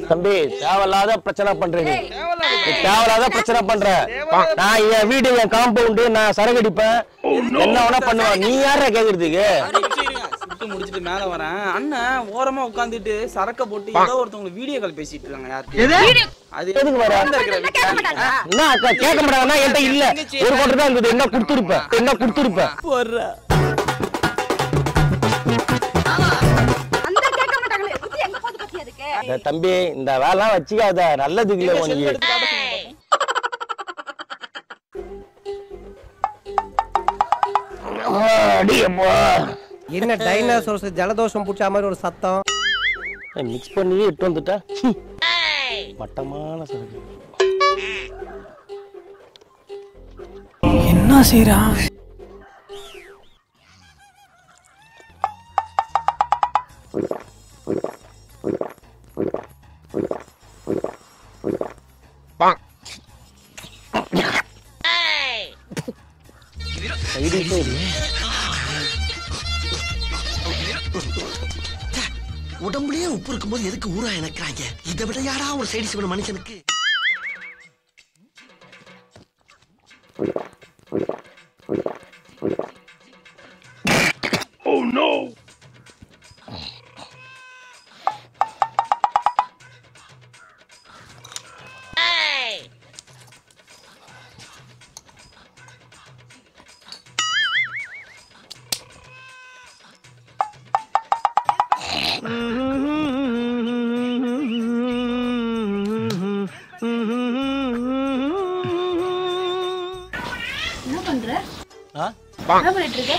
தம்பி தேவையில்லாத பிரச்சனை பண்றீங்க நீ தேவையில்லாத பிரச்சனை பண்ற நான் என் வீடு என் காம்பவுண்டு நான் சரக்கு அடிப்பேன் என்ன வேணா பண்ணுவேன் நீ யார கேக்குறதுக்கு சுட்டு முடிச்சிட்டு மேல வரேன் அண்ணன் ஓரமா உட்காந்துட்டு சரக்க போட்டு ஏதோ ஒருத்தவங்க வீடியோ கால் பேசிட்டு இருக்காங்க யாருக்கு அது எதுக்கு வர? உட்கார்ந்து இருக்கிற வீட்டுல. என்ன அக்கா கேட்க மாட்டாங்கன்னா என்கிட்ட இல்ல ஒரு கோட்டை தான் இருந்தது என்ன கொடுத்துருப்பேன் என்ன கொடுத்துருப்பேன் போடுறா. அந்த கேட்க மாட்டாங்களே புத்தி எங்க போது பத்தி அதுக்கு இந்த தம்பி இந்த வேலை வச்சுக்காத நல்லதுக்கு இல்ல செல் உனக்கு எடுத்து காட்ட சொல்லுங்க பாப்போம். அடியப்பா என்ன டைனாசோர்ஸ் ஜலதோஷம் பிடிச்ச மாதிரி ஒரு சத்தம் மிக்ஸ் பண்ணி எட்டு வந்துட்டா ஹம். மட்டமான சரக்கு என்ன செய்றான் சைடிஷே இல்லை உடம்புலயே உப்பு இருக்கும்போது எதுக்கு ஊரா எனக்குறாங்க இதை விட யாரா ஒரு சைடிஸ் வேணும் மனுஷனுக்கு என்ன பண்ற ஆ என்ன பண்ணிட்டு இருக்க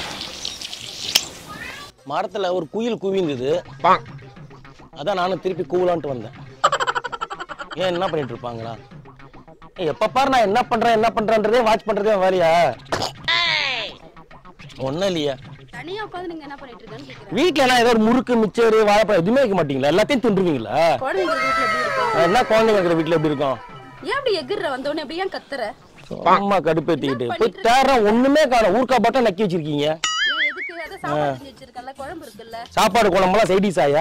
மரத்துல ஒரு குயில் குவிந்தது அதான் நானும் திருப்பி கூவலான்ட்டு வந்தேன் ஏன் என்ன பண்ணிட்டு இருப்பாங்களா ஏய், எப்ப பாரு நான் என்ன பண்றேன் என்ன பண்றேன்றதே வாட்ச் பண்றதே என் வேலையா ஒண்ணும் இல்லையா தனியா உட்காந்து நீங்க என்ன பண்ணிட்டு இருக்கேன்னு கேக்குறேன் வீட்ல எல்லாம் ஏதோ ஒரு முறுக்கு மிச்சரு வாழைப்பழம் எதுவுமே வைக்க மாட்டீங்களா எல்லாத்தையும் தின்றுவீங்களா குழந்தைங்க வீட்டுல எப்படி இருக்கும் நான் என்ன குழந்தைங்க இருக்கிற வீட்ல எப்படி இருக்கும் ஏன் அப்படி எகிர்ற வந்தோடனே அப்படி ஏன் கத்துற அம்மா கடுப்பேத்திக்கிட்டு போய் தேடுற ஒண்ணுமே காணும் ஊர்க்கா பாட்டம் நக்கி வச்சிருக்கீங்க ஏன் எதுக்கு அதான் சாப்பாடு செஞ்சு வச்சிருக்கல குழம்பு இருக்குல்ல சாப்பாடு குழம்பெல்லாம் சைடிஸ் ஆயா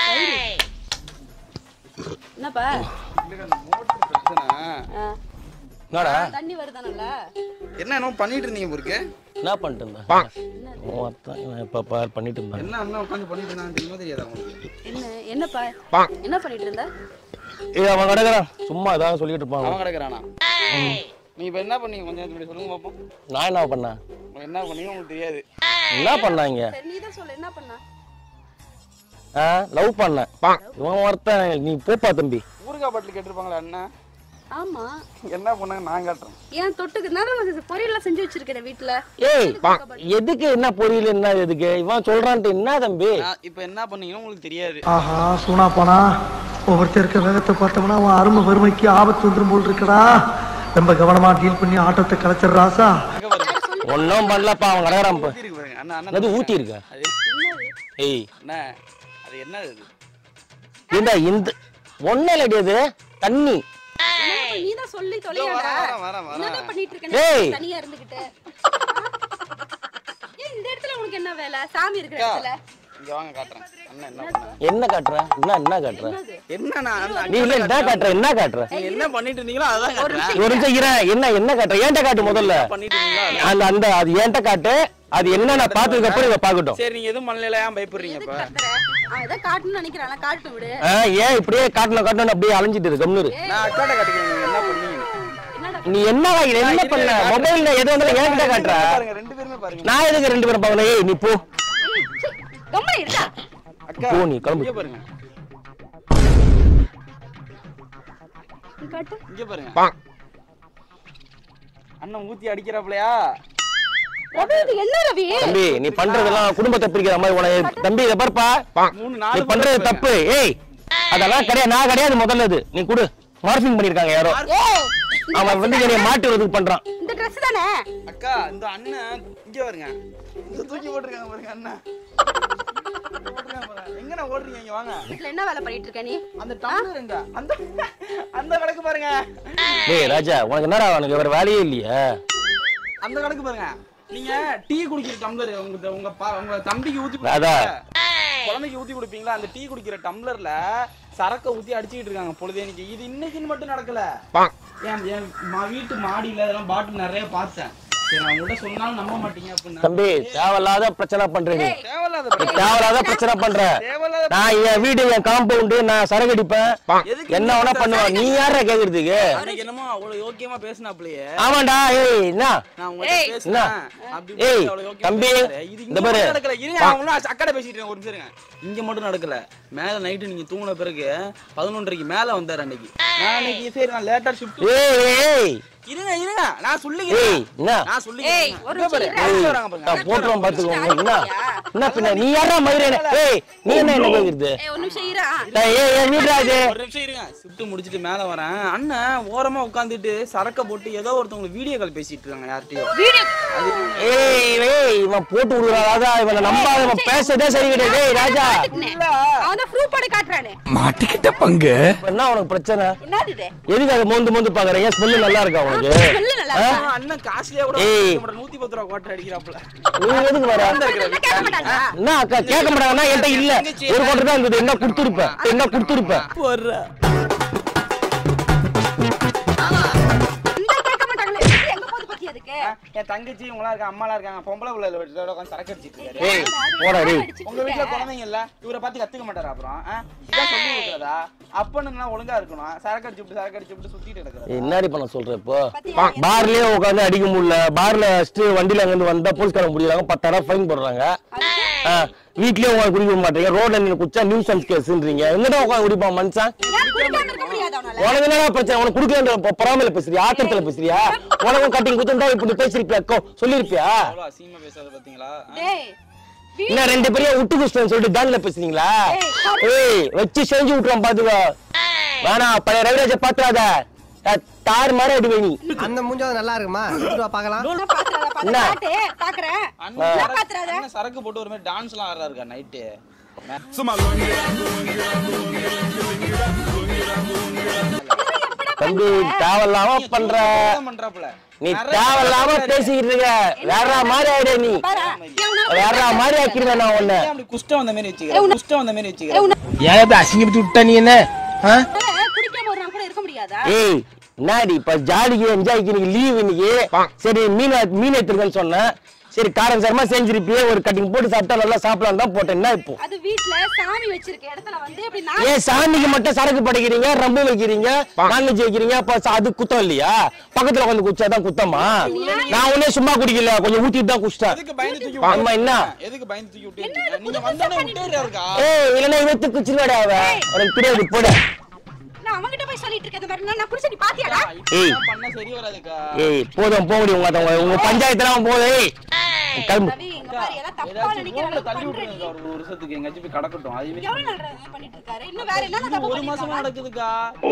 என்னப்பா இல்லைங்க, அந்த motor பிரச்சனை. ஆ, என்னடா தண்ணி வருதானல்ல என்ன என்னமோ பண்ணிட்டு இருந்தீங்க பொறுக்கு என்ன பண்ணிட்டு இருந்தேன் ஒருத்தன் இவன் எப்ப பார் பண்ணிட்டு இருந்தாங்க என்ன அண்ணன் உட்காந்து பண்ணிட்டு இருந்தாங்க தெரியுமா தெரியாதா உங்களுக்கு என்ன என்னப்பா என்ன பண்ணிட்டு இருந்த ஏய் அவன் கிடக்குறான் சும்மா ஏதாவது சொல்லிட்டு இருப்பான் அவன் கிடக்குறானா நீ இப்ப என்ன பண்ணீங்க கொஞ்சம் இப்படி சொல்லுங்க பாப்போம் நான் என்ன பண்ணேன் உங்க என்ன பண்ணீங்க உங்களுக்கு தெரியாது என்ன பண்ணாங்க சரி நீ தான் சொல்லு என்ன பண்ண ஆ லவ் பண்ணேன் இவன் ஒருத்தன் நீ போப்பா தம்பி ஊறுகாய் பாட்டில் கேட்டிருப்பாங்களா அண்ணன் ஆமா என்ன பண்ணாங்க நான் காட்டுறேன் ஏன் தொட்டுக்கு நான் பொரியல்லாம் செஞ்சு வச்சிருக்கேன் வீட்டுல ஏய் எதுக்கு என்ன பொரியல் என்ன எதுக்கு இவன் சொல்றான்ட்டு என்ன தம்பி நான் இப்ப என்ன பண்ணீங்கன்னு உங்களுக்கு தெரியாது ஆஹா சூனா போனா ஒவ்வொருத்தர் இருக்க வேகத்தை பார்த்தோம்னா அவன் அருமை வறுமைக்கு ஆபத்து வந்துரும் போல் இருக்கடா ரொம்ப கவனமா டீல் பண்ணி ஆட்டத்தை கலைச்சிடுற ராசா அங்க பாருங்க ஒன்னும் பண்ணலப்பா அவன் கிடக்குறான் இப்ப ஊத்தி இருக்கு பாருங்க அண்ணா அண்ணா அது ஊத்தி இருக்க அது ஏய் அண்ணா அது என்னது அது ஏண்டா இந்த ஒன்னும் இல்லடி அது தண்ணி நீ தான் சொல்லி தொலையாடா வரேன், வரேன், வரேன். என்னதான் பண்ணிட்டு ஏய். இருக்க தனியா இருந்துகிட்டு ஏன் இந்த இடத்துல உனக்கு என்ன வேலை சாமி இருக்கிற இடத்துல இங்க வாங்க காட்டுறேன் அண்ணா என்ன பண்ணாங்க என்ன காட்டுற என்ன என்ன காட்டுற என்ன நான் நீ இல்ல என்ன காட்டுற என்ன காட்டுற நீங்க என்ன பண்ணிட்டு இருந்தீங்களோ அதான் காட்டுறேன் ஒரு நிமிஷம் இரு. என்ன என்ன காட்டுற ஏன்ட்ட காட்டு முதல்ல பண்ணிட்டு இருந்தீங்களா அந்த அந்த அது ஏன்ட்ட காட்டு அது என்ன நான் பார்த்ததுக்கு அப்புறம் இதை பார்க்கட்டும் சரி நீங்க எதுவும் பண்ணல ஏன் பயப்படுறீங்க இப்ப கத்துற அவன் ஏதோ காட்டணும்னு நினைக்கிறான் காட்டு விடு ஆ, ஏன் இப்படியே காட்டணும் காட்டணும் அப்படியே அலைஞ்சிட்டு இருக்கு கம்னூர் நான் அக்காட்ட காட்டுக்கிறேன் நீங்க என்ன பண்ணீங்க என்னடா நீ என்ன என்ன பண்ண மொபைல்ல எது வந்தாலும் என்கிட்ட காட்டுற பாருங்க ரெண்டு பேருமே பாருங்க நான் எதுக்கு ரெண்டு பேரும் பார்க்கணும் ஏய் நீ போ ரொம்ப இருக்கா அக்கா போ நீ கிளம்பு இங்க பாருங்க நீ காட்டு இங்க பாருங்க அண்ணன் ஊத்தி அடிக்கிறாப்லையா ரவி இது என்ன ரவி தம்பி நீ பண்றதெல்லாம் குடும்பத்தை பிரிக்கிற மாதிரி உனக்கு தம்பி இதை பாருப்பா மூணு நீ நாலு பண்றது தப்பு ஏய் அதெல்லாம் கிடையாது நான் கிடையாது முதல்ல இது நீ கொடு மார்பிங் பண்ணிருக்காங்க யாரோ ஏய் அவன் வந்து என்னைய மாட்டி வரதுக்கு பண்றான் இந்த Dress தானே அக்கா இந்த அண்ணன் இங்க பாருங்க இந்த தூக்கி போட்டிருக்காங்க பாருங்க அண்ணன் போட்டிருக்காங்க பாருங்க. எங்கண்ணா ஓடுறீங்க இங்க வாங்க வீட்டுல என்ன வேலை பண்ணிட்டு இருக்க நீ அந்த டம்ளர் எங்க அந்த அந்த கணக்கு பாருங்க டேய் ராஜா உனக்கு என்னடா உனக்கு வேற வேலையே இல்லையா அந்த கணக்கு பாருங்க நீங்க டீ குடிக்கிற டம்ளர் உங்க உங்க பா- உங்க தம்பிக்கு ஊத்தி ராதா. கொடுப்பீங்களா? குழந்தைக்கு ஊத்தி கொடுப்பீங்களா அந்த டீ குடிக்கிற டம்ளர்ல சரக்க ஊத்தி அடிச்சுக்கிட்டு இருக்காங்க பொழுதேனிக்கு இது இன்னைக்குன்னு மட்டும் நடக்கல என் என் மா- வீட்டு மாடியில இதெல்லாம் பாட்டில் நிறைய பார்த்தேன் சரி நான் உங்கள்கிட்ட சொன்னாலும் நம்ப மாட்டீங்க அப்படின்னா தம்பி தேவையில்லாத பிரச்சனை பண்ற நீ தேவையில்லாத நீ தேவையில்லாத பிரச்சனை பண்ற தேவையில்லாத நான் என் வீடு என் காம்பவுண்டு நான் சரக்கு அடிப்பேன் எதுக்கு என்ன வேணா பண்ணுவேன் நீ யார கேக்குறதுக்கு அன்னைக்கு என்னமோ அவ்வளவு யோக்கியமா பேசினாப்லயே ஆமாண்டா ஏய் என்ன நான் உங்கள்ட்ட ஏய், பேசினேன் அப்படி ஏய், இப்படி அவ்வளவு யோக்கியமா தம்பி, பேசுறாரு. இது இந்த இங்க பாரு. மட்டும் நடக்கல இருங்க அவங்களும் அக்கடை பேசிட்டு இருக்காங்க ஒரு நிமிஷம் இருங்க இங்க மட்டும் நடக்கல மேல நைட்டு நீங்க தூங்கின பிறகு பதினொன்றரைக்கு மேல வந்தாரு அன்னைக்கு நான் அன்னைக்கு சரி நான் லேட்டா ஷிஃப்ட் ஏய் ஏய் இருங்க இருங்க நான் சொல்லுங்க ஏய் என்ன நான் சொல்லுங்க ஏய், ஒரு இங்க பாரு, நிமிஷம் அடிச்சு இரு. வராங்க பாருங்க. நான் போட்டுருவோம் பாத்துக்கோங்க என்ன என்ன பின்ன நீ யாரா மயிரே ஏய் நீ என்ன என்ன கேக்குறது ஏய் ஒரு நிமிஷம் இரு ஆ. ஏய் ஏய், ஏய் வீட்ரா இது ஒரு நிமிஷம் இருங்க ஷிஃப்ட் முடிச்சிட்டு மேல வரேன் அண்ணன் ஓரமா உட்காந்துட்டு சரக்க போட்டு ஏதோ ஒருத்தவங்க வீடியோ கால் பேசிட்டு இருக்காங்க யார்கிட்டயோ வீடியோ ஏய் ஏய் இவன் போட்டு விடுறா ராஜா இவனை நம்பாத இவன் பேசுறதே சரி கிடையாது ஏய் ராஜா அவன் தான் ப்ரூஃப் பண்ணி காட்டுறானே மாட்டிக்கிட்ட பங்கு இப்ப என்ன உனக்கு பிரச்சனை என்னது இது எதுக்கு அதை மோந்து மோந்து பாக்குற ஏன் ஸ்மெல்லு நல்லா இருக்கா உனக்கு சொல்லு நல்லா ஆ? இருக்கா? அண்ணன் காசுலயே கூட ஏய். நம்மட நூத்தி பத்து ரூபா கோட்டை அடிக்கிறாப்புல நீ எதுக்கு வர என்ன கேட்க மாட்டாங்களா என்ன அக்கா கேட்க மாட்டாங்கன்னா என்கிட்ட இல்ல ஒரு கோட்டை தான் இருந்தது என்ன கொடுத்துருப்பேன் என்ன கொடுத்துருப்பேன் இந்த கேட்க மாட்டாங்களே இது எங்க போகுது பத்தி அதுக்கு என் தங்கச்சி இவங்களாம் இருக்காங்க அம்மாலாம் இருக்காங்க பொம்பளை பிள்ளை வீட்டுல உட்காந்து சரக்கு அடிச்சிட்டு இருக்காரு ஏய் போடா டேய் உங்க வீட்டுல குழந்தைங்க இல்ல இவரை பார்த்து கத்துக்க மாட்டாரு அப்புறம் ஆ? இதான் சொல்லி கொடுக்குறதா அப்பனுங்கலாம் ஒழுங்கா இருக்கணும் சரக்கு அடிச்சு விட்டு சரக்கு அடிச்சு விட்டு சுத்திட்டு கிடக்குறது என்னடி பண்ண சொல்ற இப்போ பாத்தியா? பார்லயே உட்காந்து அடிக்க முடியல பார்ல வச்சுட்டு வண்டியில அங்கிருந்து வந்தா போலீஸ்காரங்க முடியறாங்க பத்தாயிரம் ஃபைன் போடுறாங்க ஆ, வீட்லயே உட்காந்து குடிக்க மாட்டீங்க ரோட்ல நீங்க குடிச்சா நியூசன்ஸ் கேஸ்ன்றீங்க எங்கடா உட்காந்து குடிப்பான் மனுஷன் ஏன் குடிக்காம இருக்க முடியாது அவனால உனக்கு என்ன பிரச்சனை உனக்கு குடுக்கல பொறாமையில பேசுறியா ஆத்திரத்துல பேசுறியா உனக்கும் கட்டிங் குத்துண்டா இப்படி பேசிருப்பியா அக்கோ சொல்லிருப்பியா அவ்வளவு அசிங்கமா பேசாத பாத்தீங்களா ஆ? டேய் வீ- என்ன ரெண்டு பேரையும் விட்டு குஸ்டன் சொல்லிட்டு தான்ல பேசுறீங்களா ஏய் வச்சு செஞ்சு விட்டுறோம் பாத்துக்கோ வேணாம் பழைய ரவிராஜ பாத்துறாத த- தார் மாதிரி அடிவே நீ அந்த மூஞ்சாவது நல்லா இருக்குமா எடுத்துட்டு வா பார்க்கலாம் நான் பாத்துறாத, பாத்து- என்ன? பாத்து, பாக்குறேன். அண்ணன் என்ன சரக்கு- பாத்துறாத? அண்ணன் சரக்கு போட்டு ஒரு மாதிரி டான்ஸ் எல்லாம் ஆடுறாருக்கா நைட்டு தம்பி தேவையில்லாம பண்ற பண்றாப்புல நீ தேவையில்லாம பேசிக்கிட்டு இருக்க வேற மாதிரி ஆயிடு நீ பாரா, இவனை வேற மாதிரி ஆக்கிடுவேன் நான் உன்ன ஏன் அப்படி குஷ்டம் வந்த மாதிரி வச்சுக்கிறேன் குஷ்டம் வந்த மாதிரி வச்சுக்கிறேன் ஏன் இப்படி அசிங்கப்பட்டு விட்ட நீ என்ன ஆ? உன்னால குடிக்காம ஒரு நாள் கூட இருக்க முடியாதா ஏய் என்னடி இப்ப ஜாலிக்கு என்ஜாய்க்கு இன்னைக்கு லீவ் இன்னைக்கு சரி மீன் மீன் எடுத்துருக்கேன்னு சொன்னேன் சரி காரம் சாரமா செஞ்சிருப்பியே ஒரு கட்டிங் போட்டு சாப்பிட்டா நல்லா சாப்பிடலாம் தான் போட்டேன் என்ன இப்போ அது வீட்ல சாமி வச்சிருக்க இடத்துல வந்து இப்படி நான் ஏன் சாமிக்கு மட்டும் சரக்கு படைக்கிறீங்க ரம்பு வைக்கிறீங்க நான்வெஜ் வைக்கிறீங்க அப்ப ச- அது குத்தம் இல்லையா பக்கத்துல வந்து குடிச்சாதான் குத்தமா நான் ஒன்னே சும்மா குடிக்கல கொஞ்சம் ஊத்திட்டு தான் குடிச்சிட்டேன் எதுக்கு பயந்து தூக்கி ஆமா என்ன எதுக்கு பயந்து தூக்கி விட்டு நீங்க வந்தோடனே விட்டுறாருக்கா ஏய் இல்லன்னா இவத்து குச்சிருவாடா அவ உனக்கு தெரியாது போட நான் அவன்கிட்ட போய் சொல்லிட்டு இருக்கேன் இந்த மாதிரி நான் குடிச்சு நீ பாத்தியாடா ஏய். இப்படிலாம் பண்ண சரி வராதுக்கா ஏய் போதும் போக முடியும் உங்க உங்க- உங்க பஞ்சாயத்துலாம் போதும் ஏய் கிளம்பு ரவி இங்க பாரு எல்லாம் தப்பா ஏதாச்சும் நினைக்கிற ரூம்ல அளவுக்கு தள்ளி பண்ற நீ. விட்டுருங்க ஒரு வருஷத்துக்கு எங்கேயாச்சும் போய் கடக்கட்டும் அதுவே எவ்வளவு நாள் ரவி பண்ணிட்டு இருக்காரு இன்னும் வேற என்ன இது தப்பு ஒரு மாசமா பண்ணிருக்காங்க? நடக்குதுக்கா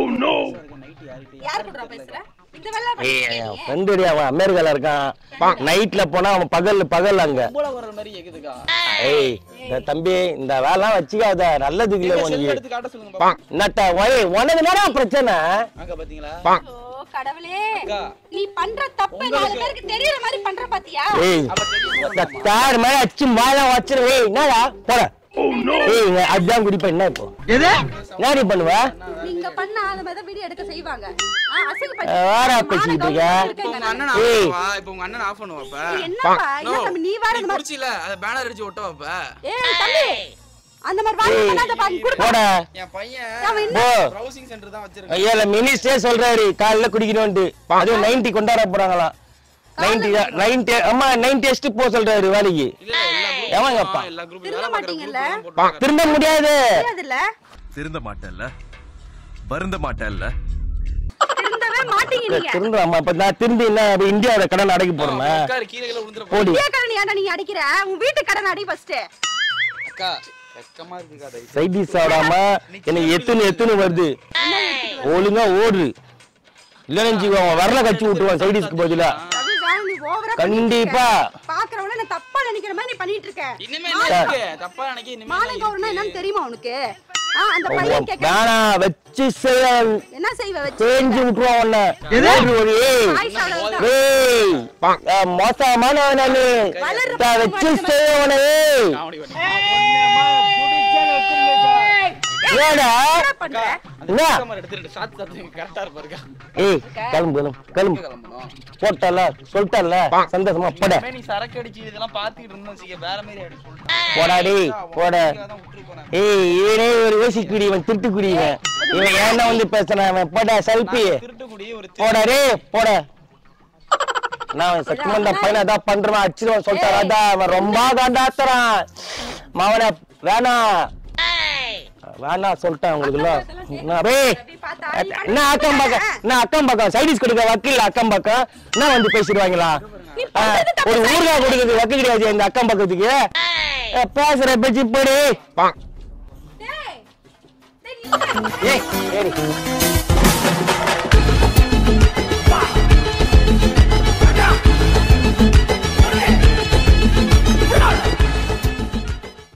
நைட் யாருக்கு யார் கூட பேசுற இந்த வேலை ஏய் என் ஃப்ரெண்டு அவன் அமெரிக்கால இருக்கான் நைட்ல போனா அவன் பகல் பகல் அங்க போல வர மாதிரி கேக்குதுக்கா ஏய் இந்த தம்பி இந்த வேலைலாம் வச்சுக்காத நல்லதுக்கு இல்ல செல் உனக்கு எடுத்து காட்ட சொல்லுங்க பாப்போம். நட்ட ஒய் உனக்கு நேரம் பிரச்சனை அங்க பாத்தீங்களா ஓ கடவுளே அக்கா. நீ பண்ற தப்பு நாலு பேருக்கு தெரியற மாதிரி பண்ற பாத்தியா ஏய் அப்ப தெரியுமா இந்த தார் மாதிரி அச்சு வாழ வச்சிரு ஏய் என்னடா போட ஏய் இங்க அதான் குடிப்பேன் என்ன இப்போ எது என்னடி பண்ணுவ நீங்க பண்ண அந்த மாதிரி வீடியோ எடுக்க செய்வாங்க ஆ, அசிங்கப்படுத்தி- அஹ் வேற மான பேசிட்டு கௌரவம் இருக்க. இருக்கேங்க உங்க நானு. அண்ணன் ஆஃப் ஏய். பண்ணுவா இப்ப உங்க அண்ணன் ஆஃப் பண்ணுவா இப்ப என்னப்பா என்ன தம்பி நீ வேற நீ இந்த மாதிரி குடிச்சில அத பேனர் அடிச்சு ஒட்ட வைப்ப ஏய் தம்பி அந்த மாதிரி வாங்கி பண்ணாதப்பா நீ குடுப்பா போட என் பையன் அவன் என்ன போ ப்ரௌசிங் சென்டர் தான் வச்சிருக்கான் ஐயா மினிஸ்டே சொல்றாரு காலைல குடிக்கணும்ட்டு அதுவும் நைன்டி கொண்டாட போறாங்களாம் நைன்டி நைன்டி அம்மா நைன்டி எஸ்ட் போ சொல்றாரு வேலைக்கு இல்ல எல்லா group எவங்கப்பா? லயும் எல்லா group திரும்ப வேலை பார்க்குற மாட்டீங்கல்ல? group லயும் போட்டுருக்காங்க. திரும்ப முடியாது தெரியாதுல்ல திருந்த மாட்டேல்ல வருந்த மாட்டேல்ல திருந்தவே மாட்டீங்க நீங்க திரும்ப அம்மா இப்ப நான் திரும்பி என்ன அப்ப இந்தியாவோட கடன் அடைக்க போறேன் உட்காரு, கீழே கீழே விழுந்துற போகுது. போடி இந்தியா கடன் ஏன்டா நீ அடிக்கிற உன் வீட்டு கடன் அடி ஃபர்ஸ்ட் அக்கா வெக்கமா இருக்குக்கா தயவு செய்து. சைடிஸ் சாப்பிடாம எனக்கு எத்துன்னு எத்துன்னு வருது ஒழுங்கா ஓடு இல்லைன்னு வச்சுக்கோ, அவன் வரல கட்சி விட்டுருவான் சைடிஸ்க்கு பதிலா ரவி வேணும் நீ ஓவரா கண்டிப்பா. பாக்குறவன நான் தப்பா நினைக்கிற மாதிரி நீ பண்ணிட்டு இருக்க இனிமே என்ன இருக்கு? தப்பா நினைக்க இனிமே என்ன மானகௌரவம்னா இருக்கு? என்னன்னு தெரியுமா உனக்கு ஆ அந்த பையன் கேட்க வேணாம் வச்சு செய்ய என்ன செய்வ வச்சு செஞ்சு விட்டுருவான் உன்னை ஓடு, ஓடு, ஏய். ஆயிஷா அவ்வளவுதான். ஏய், அஹ், மோசமானவன் நானு. வளர்ற நான் வச்சு செய்யவனே காமெடி பண்ணு. ஏடா பண்ற அந்த என்ன? கேமரா எடுத்துட்டு ஷார்ட் ஷார்ட் கரெக்டா இருப்பாருக்கா ஏய் கிளம்பு கிளம்பு கிளம்பு கிளம்பணும் போட்டல சொல்லிட்டல சந்தோஷமா போட இனிமே நீ சரக்கு அடிச்சு இதெல்லாம் பாத்துக்கிட்டு இருந்தோம் வச்சுக்க வேற மாதிரி ஆயிடும் சொல்லிட்டேன் போடா டேய் போட தான் விட்டுட்டு போனேன் ஏய் இவனே ஒரு யோசிக்குடி இவன் திருட்டுக்குடி இவன் இவன் ஏன்டா வந்து பேசுறான் அவன் போட செல்பி திருட்டுக்குடி ஒரு போட டேய் போட நான் சக்குமந்த பையனை அதான் பண்றவன் அடிச்சிருவான் சொல்லிட்டாரு அதான் அவன் ரொம்ப காண்டாத்துறான் மாவன வேணாம் வேணாம் சொல்லிட்டேன் உங்களுக்கு என்ன அக்கம் பக்கம் என்ன அக்கம் பக்கம் சைடிஸ் கொடுக்க வக்கீல் அக்கம் பக்கம் என்ன வந்து பேசிடுவாங்களா ஆ, ஒரு ஊர்கா கொடுக்குறது வக்கு கிடையாது இந்த அக்கம் பக்கத்துக்கு ஏ, பேசுற பேச்சு போடு டேய் டேய் நில்லு. ஏய் சரி